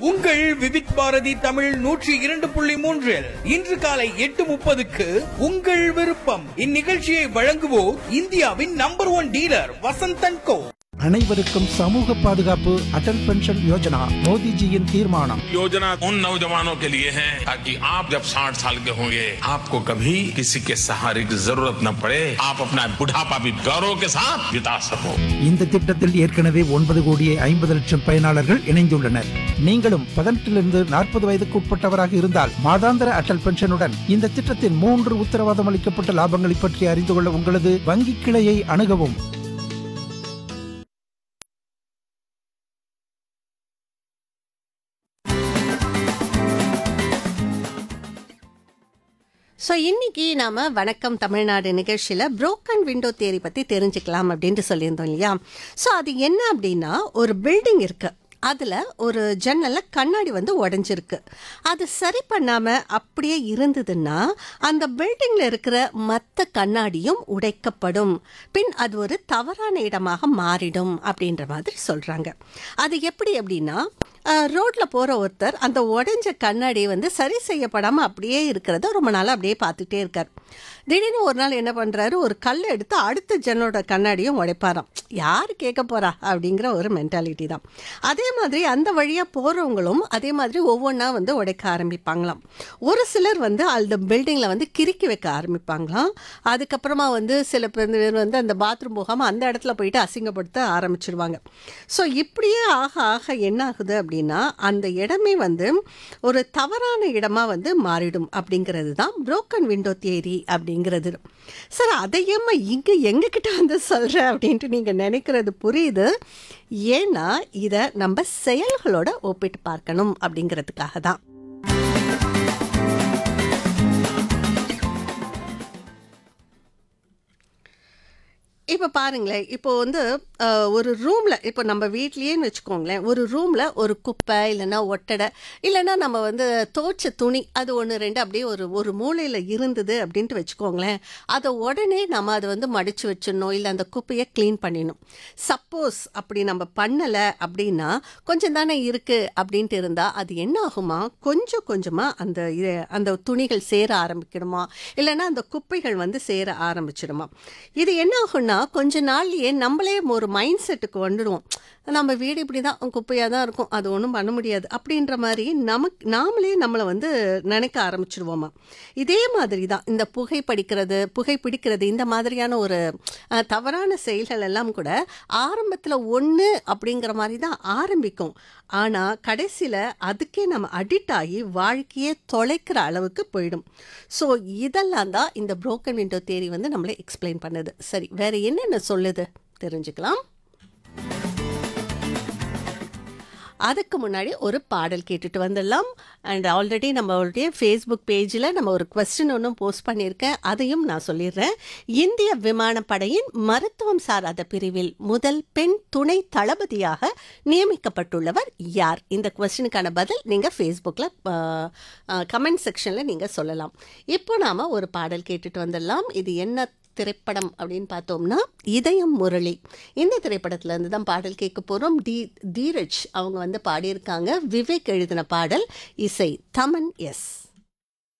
உங்கள் விவித் பாரதி தமிழ் நூற்றி இரண்டு புள்ளி மூன்றில் இன்று காலை எட்டு முப்பதுக்கு உங்கள் விருப்பம் இந்நிகழ்ச்சியை வழங்குவோர் இந்தியாவின் number one dealer Vasanthan co அனைவருக்கும் சமூக பாதுகாப்பு அடல் பென்ஷன் யோஜனா மோடிஜியின் தீர்மானம் योजना उन नौजवानों के लिए है ताकि आप जब 60 साल के होंगे आपको कभी किसी के सहारे की जरूरत न पड़े आप अपना बुढ़ापा भी गौरव के साथ बिता सको இந்த திட்டத்தில் ஏற்கனவே ஒன்பது கோடியே ஐம்பது லட்சம் பயனாளர்கள் இணைந்துள்ளனர் நீங்களும் பதினெட்டிலிருந்து நாற்பது வயதுக்கு உட்பட்டவராக இருந்தால் மாதாந்திர அடல் பென்ஷனுடன் இந்த திட்டத்தின் மூன்று உத்தரவாதம் அளிக்கப்பட்ட லாபங்களை பற்றி அறிந்து கொள்ள உங்களது வங்கி கிளையை அணுகவும் ஸோ இன்னைக்கு நாம வணக்கம் தமிழ்நாடு நிகழ்ச்சியில் broken விண்டோ தேரி பற்றி தெரிஞ்சுக்கலாம் அப்படின்ட்டு சொல்லியிருந்தோம் இல்லையா ஸோ அது என்ன அப்படின்னா ஒரு பில்டிங் இருக்கு அதில் ஒரு ஜன்னலில் கண்ணாடி வந்து உடஞ்சிருக்கு அது சரி பண்ணாமல் அப்படியே இருந்ததுன்னா அந்த பில்டிங்கில் இருக்கிற மற்ற கண்ணாடியும் உடைக்கப்படும் பின் அது ஒரு தவறான இடமாக மாறிடும் அப்படின்ற மாதிரி சொல்கிறாங்க அது எப்படி அப்படின்னா ரோட்டில் போகிற ஒருத்தர் அந்த உடைஞ்ச கண்ணாடி வந்து சரி செய்யப்படாமல் அப்படியே இருக்கிறத ரொம்ப நாளாக அப்படியே பார்த்துட்டே இருக்கார் திடீர்னு ஒரு நாள் என்ன பண்ணுறாரு ஒரு கல் எடுத்து அடுத்த ஜன்னலோட கண்ணாடியும் உடைப்பாராம் யார் கேட்க போறா அப்படிங்கிற ஒரு மென்டாலிட்டி தான் அதே மாதிரி அந்த வழியாக போகிறவங்களும் அதே மாதிரி ஒவ்வொன்றா வந்து உடைக்க ஆரம்பிப்பாங்களாம் ஒரு சிலர் வந்து அந்த பில்டிங்கில் வந்து கிறுக்கி வைக்க ஆரம்பிப்பாங்களாம் அதுக்கப்புறமா வந்து சில பேர் வந்து அந்த பாத்ரூம் போகாமல் அந்த இடத்துல போயிட்டு அசிங்கப்படுத்த ஆரம்பிச்சிடுவாங்க ஸோ இப்படியே ஆக ஆக என்ன ஆகுது அப்படின்னா அந்த இடமே வந்து ஒரு தவறான இடமா வந்து மாறிடும் அப்படிங்கிறது தான் புரோக்கன் விண்டோ தியரி அப்படிங்கிறது சார் அதையம்மா இங்கே எங்ககிட்ட வந்து சொல்கிற அப்படின்ட்டு நீங்கள் நினைக்கிறது புரியுது ஏன்னா இதை நம்ம செயல்களோட ஒப்பிட்டு பார்க்கணும் அப்படிங்கிறதுக்காக தான் இப்போ பாருங்களேன் இப்போ வந்து அஹ், ஒரு ரூமில் இப்போ நம்ம வீட்லேயேன்னு வச்சுக்கோங்களேன் ஒரு ரூமில் ஒரு குப்பை இல்லைன்னா ஒட்டடை இல்லைன்னா நம்ம வந்து தோச்ச துணி அது ஒன்று ரெண்டு அப்படியே ஒரு ஒரு மூலையில் இருந்தது அப்படின்ட்டு வச்சுக்கோங்களேன் அதை உடனே நம்ம அதை வந்து மடித்து வச்சிடணும் இல்லை அந்த குப்பையை க்ளீன் பண்ணிடணும் சப்போஸ் அப்படி நம்ம பண்ணலை அப்படின்னா கொஞ்சம் தானே இருக்குது அப்படின்ட்டு இருந்தால் அது என்ன ஆகுமா கொஞ்சம் கொஞ்சமாக அந்த இது அந்த துணிகள் சேர ஆரம்பிக்கணுமா இல்லைன்னா அந்த குப்பைகள் வந்து சேர ஆரம்பிச்சிடுமா இது என்ன ஆகும்னா கொஞ்ச நாள்லயே நம்மளே ஒரு மைண்ட் செட்டுக்கு வந்துடுவோம் நம்ம வீடு இப்படி தான் குப்பையாக தான் இருக்கும் அது ஒன்றும் பண்ண முடியாது அப்படின்ற மாதிரி நமக்கு நாமளே நம்மளை வந்து நினைக்க ஆரம்பிச்சிடுவோமா இதே மாதிரி தான் இந்த புகை படிக்கிறது புகை பிடிக்கிறது இந்த மாதிரியான ஒரு அஹ், தவறான செயல்கள் எல்லாம் கூட ஆரம்பத்தில் ஒன்று அப்படிங்கிற மாதிரி தான் ஆரம்பிக்கும் ஆனால் கடைசியில் அதுக்கே நம்ம அடிக்ட் ஆகி வாழ்க்கையே தொலைக்கிற அளவுக்கு போயிடும் ஸோ இதெல்லாம் தான் இந்த broken window தேரி வந்து நம்மளை எக்ஸ்பிளைன் பண்ணுது சரி வேற என்னென்ன சொல்லுது தெரிஞ்சுக்கலாம் அதுக்கு முன்னாடி ஒரு பாடல் கேட்டுட்டு வந்துடலாம் அண்ட் ஆல்ரெடி நம்மளுடைய ஃபேஸ்புக் பேஜில் நம்ம ஒரு கொஸ்டின் ஒன்றும் போஸ்ட் பண்ணியிருக்கேன் அதையும் நான் சொல்லிடுறேன் இந்திய விமானப்படையின் மருத்துவம் சாராத பிரிவில் முதல் பெண் துணை தளபதியாக நியமிக்கப்பட்டுள்ளவர் யார் இந்த கொஸ்டினுக்கான பதில் நீங்கள் ஃபேஸ்புக்கில் கமெண்ட் செக்ஷனில் நீங்கள் சொல்லலாம் இப்போ நாம் ஒரு பாடல் கேட்டுட்டு வந்துடலாம் இது என்ன திரைப்படம் அப்படின்னு பார்த்தோம்னா இதயம் முரளி இந்த திரைப்படத்துல இருந்து தான் பாடல் கேட்க போகிறோம் டி தீரஜ் அவங்க வந்து பாடியிருக்காங்க விவேக் எழுதின பாடல் இசை தமன் எஸ்